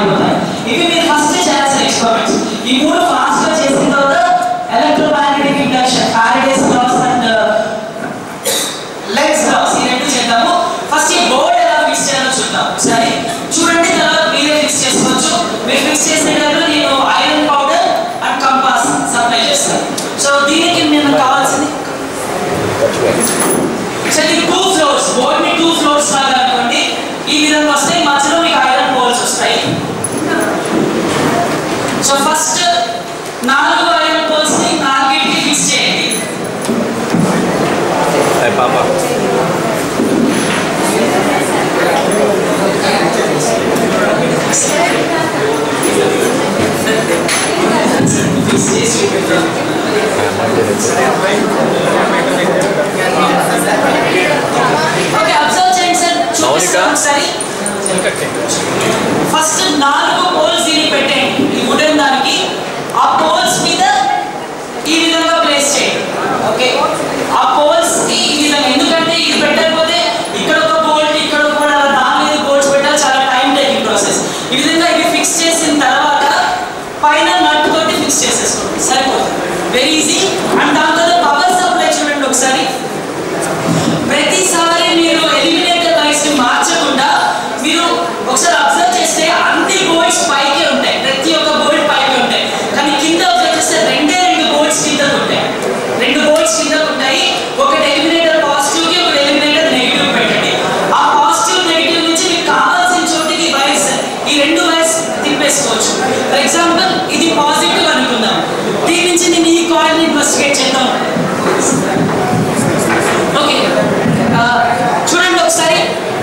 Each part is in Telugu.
అయిపోతాయి ఇవి మీరు ఫస్ట్ చేయాల్సిన ఎక్స్పెరిమెంట్స్ ఈ మూడు ఫాస్ట్ గా చేసిన తర్వాత electromagnetic induction Faraday's laws and Lenz's laws ఈ రెండు చేద్దాము ఫస్ట్ ఈ బోర్డ్ ఎలా ఫిక్స్ చేయాలో చూద్దాం సరే చూడండి తర్వాత మీరే ఫిక్స్ చేసుకోవచ్చు మీరు ఫిక్స్ చేసేటప్పుడు నేను iron powder and compass supply చేస్తాను సో దీనికి నేను కావాల్సింది సో ఇది టూ ఫ్లోర్స్ బోర్డ్ ని టూ ఫ్లోర్స్ లాగా అనుకోండి ఈ విధంగా వస్తాయి మధ్యలో మీకు ఐరన్ పోల్స్ వస్తాయి సో ఫస్ట్ నాలుగు ఐరన్ పోల్స్ ని నాలుగింటికి ఫిక్స్ చేయండి పాప ఫిక్స్ చేసి చూపిద్దాం ఓకే అబ్జర్వ్ చేయండి సార్ చూపిస్తాను ఒకసారి ఫస్ట్ నాలుగు పోల్స్ దీనికి పెట్టండి ఈ వుడెన్ దానికి ఆ పోల్స్ మీద ఈ విధంగా ప్లేస్ చేయండి ఓకే ఆ పోల్స్ కి ఈ విధంగా ఎందుకంటే ఇది పెట్టకపోతే ఇక్కడ ఒక బోల్ట్ ఇక్కడ ఒక bolt, అలా దాని మీద బోల్ట్స్ పెట్టాలి చాలా టైం టేకింగ్ ప్రాసెస్ ఈ విధంగా ఇవి ఫిక్స్ చేసిన తర్వాత పైన నట్ తోటి ఫిక్స్ చేసేసుకోండి సరిపోతుంది వెరీ ఈజీ అండ్ దాని తర్వాత పవర్ సప్లై చూడండి ఒకసారి ప్రతిసారి మీరు ఎలిమినేటర్ వైస్ ని మార్చకుండా మీరు ఒకసారి అబ్జర్వ్ చేస్తే అన్ని బోల్ట్స్ పైకి ఉంటాయి ప్రతి ఒక్క బోల్ట్ పైకి ఉంటాయి కానీ కింద అబ్జర్వ్ చేస్తే రెండే రెండు బోల్ట్స్ కింద ఉంటాయి రెండు బోల్ట్స్ కింద ఉంటాయి ఒకటి ఎలిమినేటర్ పాజిటివ్ కి ఒకటి ఎలిమినేటర్ నెగిటివ్ పెట్టండి ఆ పాజిటివ్ నెగిటివ్ నుంచి మీకు కావాల్సిన చోటికి వైర్స్ ఈ రెండు వైర్స్ తిప్పేసుకోవచ్చు ఫర్ ఎగ్జాంపుల్ ఇది పాజిటివ్ అనుకుందాం దీని నుంచి నేను ఈ కాయిల్ ఇన్వెస్టిగేట్ చేద్దాం ఓకే ఆ, చూడండి ఒకసారి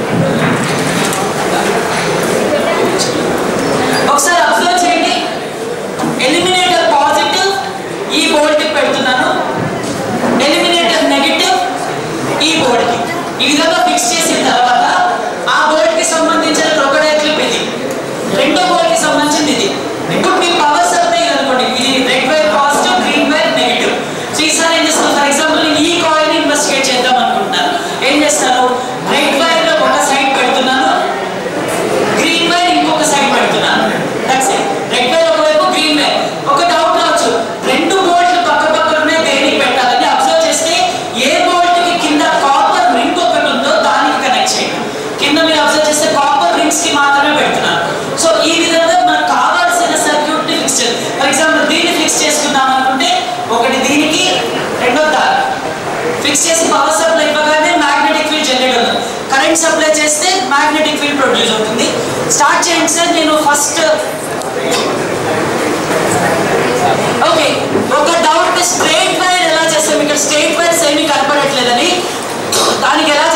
ఒకసారి అబ్జర్వ్ చేయండి ఎలిమినేటర్ పాజిటివ్ ఈ బోర్డుకి పెడుతున్నాను ఎలిమినేటర్ నెగిటివ్ ఈ బోర్డుకి ఈ విధంగా ఫిక్స్ చేసిన తర్వాత ఆ బోర్డుకి సంబంధించిన క్రొకడైల్ క్లిప్ ఇది రెండో బోర్డుకి సంబంధించింది ఇది ఇప్పుడు మీ పవర్ సప్లై అనుకోండి ఇది red wire positive green wire negative so ఈసారి ఏం చేస్తాను ఫర్ ఎగ్జాంపుల్ నేను ఈ కాయిల్ ఇన్వెస్టిగేట్ చేద్దాం అనుకుంటున్నాను ఏం చేస్తాను రెడ్ వైర్ లో ఒక సైడ్ పెడుతున్నాను గ్రీన్ వైర్ ఇంకొక సైడ్ పెడుతున్నాను దట్స్ ఇట్ రెడ్ వైర్ ఒకవైపు గ్రీన్ వైర్ ఒక డౌట్ రావచ్చు రెండు బోల్ట్లు పక్క పక్కన ఉన్నాయి దేనికి పెట్టాలని అబ్జర్వ్ చేస్తే ఏ బోల్ట్ కి కింద కాపర్ రింగ్ ఒకటి ఉందో దానికి కనెక్ట్ చేయండి కింద మీరు అబ్జర్వ్ చేస్తే కాపర్ రింగ్స్ కి మాత్రమే పెడుతున్నాను సో ఈ విధంగా మనకు కావాల్సిన సర్క్యూట్ ని ఫిక్స్ చేయాలి ఫర్ ఎగ్జాంపుల్ దీన్ని ఫిక్స్ చేసుకుందాం అనుకుంటే ఒకటి దీనికి రెండో దారి ఫిక్స్ చేసి పవర్ సప్లై ఇవ్వగానే మ్యాగ్నెటిక్ ఫీల్డ్ జనరేట్ అవుతుంది కరెంట్ సప్లై చేస్తే మ్యాగ్నెటిక్ ఫీల్డ్ ప్రొడ్యూస్ అవుతుంది స్టార్ట్ చేయండి సార్ నేను ఫస్ట్ ఓకే ఒక డౌట్ స్ట్రైట్ వైర్ ఎలా చేస్తాం ఇక్కడ స్ట్రైట్ వైర్స్ ఏమీ కనపడట్లేదని దానికి ఎలా